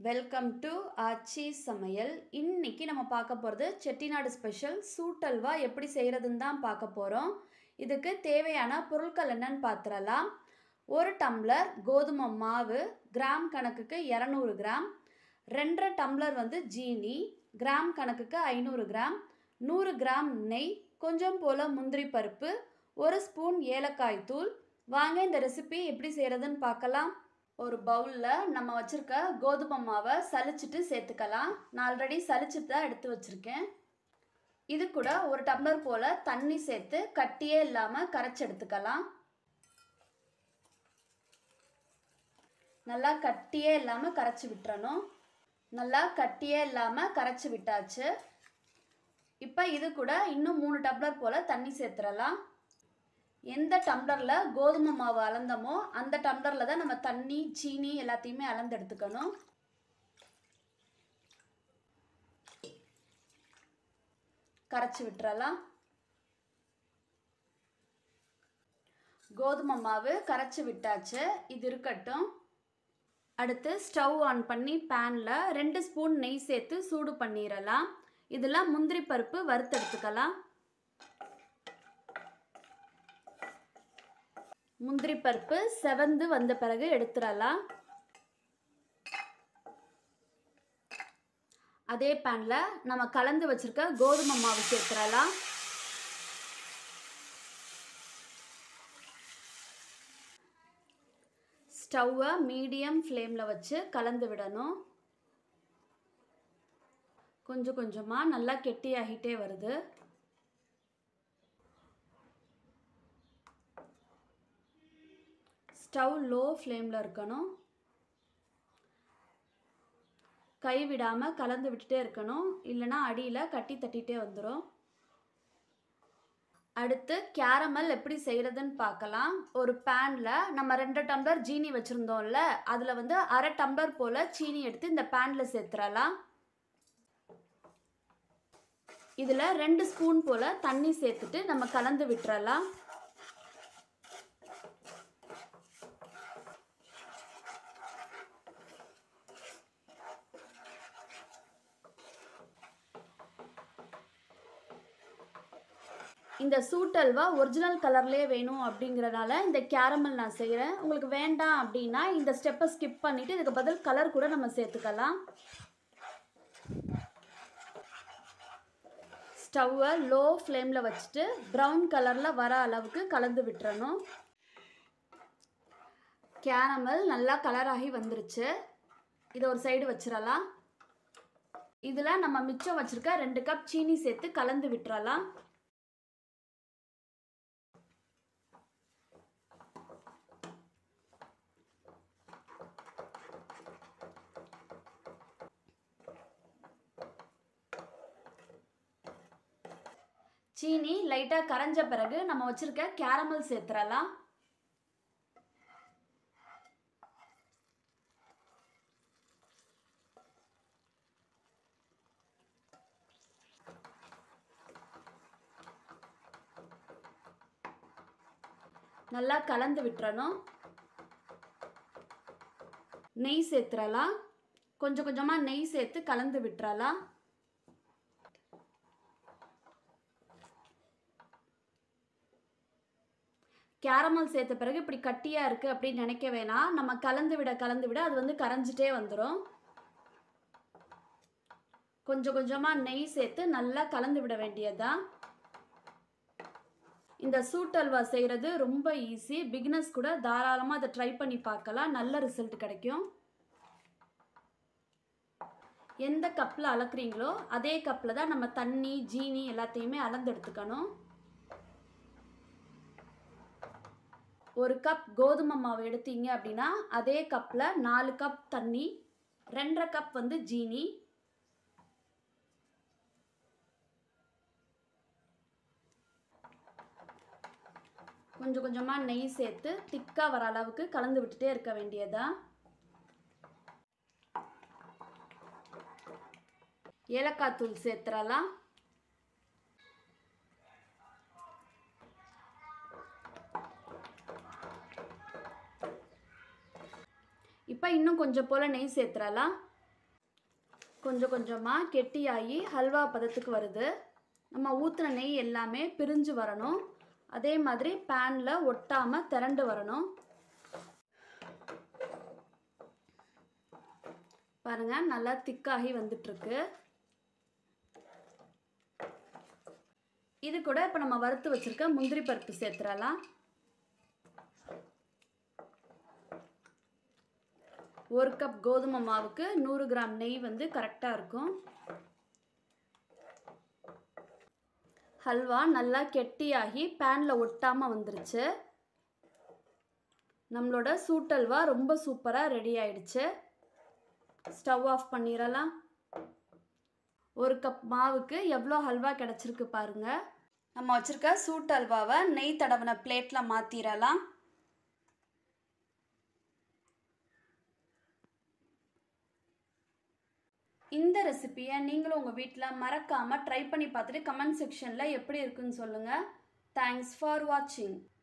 welcome to ஆச்சி சமையல் இன்னைக்கு நம்ம பார்க்க போகிறது செட்டிநாடு ஸ்பெஷல் சூட்டல்வா எப்படி செய்கிறதுன்னு தான் பார்க்க போகிறோம் இதுக்கு தேவையான பொருட்கள் என்னன்னு பார்த்துடலாம் ஒரு டம்ளர் கோதுமை மாவு கிராம் கணக்குக்கு இரநூறு கிராம் ரெண்டரை டம்ளர் வந்து ஜீனி கிராம் கணக்குக்கு ஐநூறு கிராம் நூறு கிராம் நெய் கொஞ்சம் போல் முந்திரி பருப்பு ஒரு ஸ்பூன் ஏலக்காய் தூள் வாங்க இந்த ரெசிபி எப்படி செய்கிறதுன்னு பார்க்கலாம் ஒரு பவுலில் நம்ம வச்சுருக்க கோதுமை மாவை சலிச்சிட்டு சேர்த்துக்கலாம் நான் ஆல்ரெடி சலிச்சிட்டு தான் எடுத்து வச்சுருக்கேன் இது கூட ஒரு டம்ளர் போல் தண்ணி சேர்த்து கட்டியே இல்லாமல் கரைச்சி எடுத்துக்கலாம் நல்லா கட்டியே இல்லாமல் கரைச்சி விட்டுறணும் நல்லா கட்டியே இல்லாமல் கரைச்சி விட்டாச்சு இப்போ இது கூட இன்னும் மூணு டம்ளர் போல் தண்ணி சேர்த்துடலாம் எந்த டம்ளரில் கோதுமை மாவு அளந்தமோ அந்த டம்ளரில் தான் நம்ம தண்ணி சீனி எல்லாத்தையுமே அளந்து எடுத்துக்கணும் கரைச்சி விட்டுறலாம் கோதுமை மாவு கரைச்சி விட்டாச்சு இது இருக்கட்டும் அடுத்து ஸ்டவ் ஆன் பண்ணி பேனில் ரெண்டு ஸ்பூன் நெய் சேர்த்து சூடு பண்ணிடலாம் இதில் முந்திரி பருப்பு வறுத்தெடுத்துக்கலாம் முந்திரி பருப்பு செவந்து வந்த பிறகு எடுத்துடலாம் அதே பேனில் நம்ம கலந்து வச்சுருக்க கோதுமை மாவு சேர்த்துடலாம் ஸ்டவ்வை மீடியம் ஃப்ளேமில் வச்சு கலந்து விடணும் கொஞ்சம் கொஞ்சமாக நல்லா கெட்டியாகிட்டே வருது ஸ்டவ் லோ ஃப்ளேமில் இருக்கணும் கை விடாமல் கலந்து விட்டுட்டே இருக்கணும் இல்லைனா அடியில் கட்டி தட்டிகிட்டே வந்துடும் அடுத்து கேரமல் எப்படி செய்கிறதுன்னு பார்க்கலாம் ஒரு பேனில் நம்ம ரெண்டு டம்ளர் ஜீனி வச்சுருந்தோம்ல அதில் வந்து அரை டம்ளர் போல் சீனி எடுத்து இந்த பேனில் சேர்த்துடலாம் இதில் ரெண்டு ஸ்பூன் போல் தண்ணி சேர்த்துட்டு நம்ம கலந்து விட்டுறலாம் இந்த சூட்டல்வா ஒரிஜினல் கலர்லேயே வேணும் அப்படிங்கிறனால இந்த கேரமல் நான் செய்கிறேன் உங்களுக்கு வேண்டாம் அப்படின்னா இந்த ஸ்டெப்பை ஸ்கிப் பண்ணிவிட்டு இதுக்கு பதில் கலர் கூட நம்ம சேர்த்துக்கலாம் ஸ்டவ்வை லோ ஃப்ளேமில் வச்சுட்டு ப்ரௌன் கலரில் வர அளவுக்கு கலந்து விட்டுறணும் கேரமல் நல்லா கலராகி வந்துருச்சு இதை ஒரு சைடு வச்சிடலாம் இதில் நம்ம மிச்சம் வச்சுருக்க ரெண்டு கப் சீனி சேர்த்து கலந்து விட்டுறலாம் சீனி லைட்டாக கரைஞ்ச பிறகு நம்ம வச்சுருக்க கேரமல் சேர்த்துறலாம் நல்லா கலந்து விட்டுறணும் நெய் சேர்த்துறலாம் கொஞ்சம் கொஞ்சமாக நெய் சேர்த்து கலந்து விட்டுறலாம் கேரமல் சேர்த்த பிறகு இப்படி கட்டியாக இருக்குது அப்படின்னு நினைக்க வேணாம் நம்ம கலந்து விட கலந்து விட அது வந்து கரைஞ்சிட்டே வந்துடும் கொஞ்சம் கொஞ்சமாக நெய் சேர்த்து நல்லா கலந்து விட வேண்டியதுதான் இந்த சூட் அல்வா செய்கிறது ரொம்ப ஈஸி பிகினர்ஸ் கூட தாராளமாக அதை ட்ரை பண்ணி பார்க்கலாம் நல்ல ரிசல்ட் கிடைக்கும் எந்த கப்பில் அளக்குறீங்களோ அதே கப்பில் தான் நம்ம தண்ணி ஜீனி எல்லாத்தையுமே அளந்து எடுத்துக்கணும் ஒரு கப் கோதுமை மாவு எடுத்தீங்க அப்படின்னா அதே கப்பில் நாலு கப் தண்ணி ரெண்டரை கப் வந்து ஜீனி கொஞ்சம் கொஞ்சமாக நெய் சேர்த்து திக்காக வர அளவுக்கு கலந்து விட்டுட்டே இருக்க வேண்டியதா ஏலக்காய் தூள் சேர்த்துடலாம் இப்போ இன்னும் கொஞ்சம் போல் நெய் சேர்த்துறலாம் கொஞ்சம் கொஞ்சமாக கெட்டியாகி ஹல்வா பதத்துக்கு வருது நம்ம ஊற்றின நெய் எல்லாமே பிரிஞ்சு வரணும் அதே மாதிரி பேனில் ஒட்டாமல் திரண்டு வரணும் பாருங்க நல்லா திக்காகி வந்துட்டுருக்கு இது கூட இப்போ நம்ம வறுத்து வச்சுருக்க முந்திரி பருப்பு சேர்த்துடலாம் ஒரு கப் கோதுமை மாவுக்கு நூறு கிராம் நெய் வந்து கரெக்டாக இருக்கும் ஹல்வா நல்லா கெட்டியாகி பேனில் ஒட்டாமல் வந்துருச்சு நம்மளோட சூட்டல்வா ரொம்ப சூப்பராக ரெடி ஆயிடுச்சு ஸ்டவ் ஆஃப் பண்ணிடலாம் ஒரு கப் மாவுக்கு எவ்வளோ ஹல்வா கிடச்சிருக்கு பாருங்க நம்ம வச்சுருக்க சூட் அல்வாவை நெய் தடவின பிளேட்டில் மாற்றிடலாம் இந்த ரெசிப்பியை நீங்களும் உங்கள் வீட்டில் மறக்காமல் ட்ரை பண்ணி பார்த்துட்டு கமெண்ட் செக்ஷனில் எப்படி இருக்குன்னு சொல்லுங்கள் தேங்க்ஸ் ஃபார் வாட்சிங்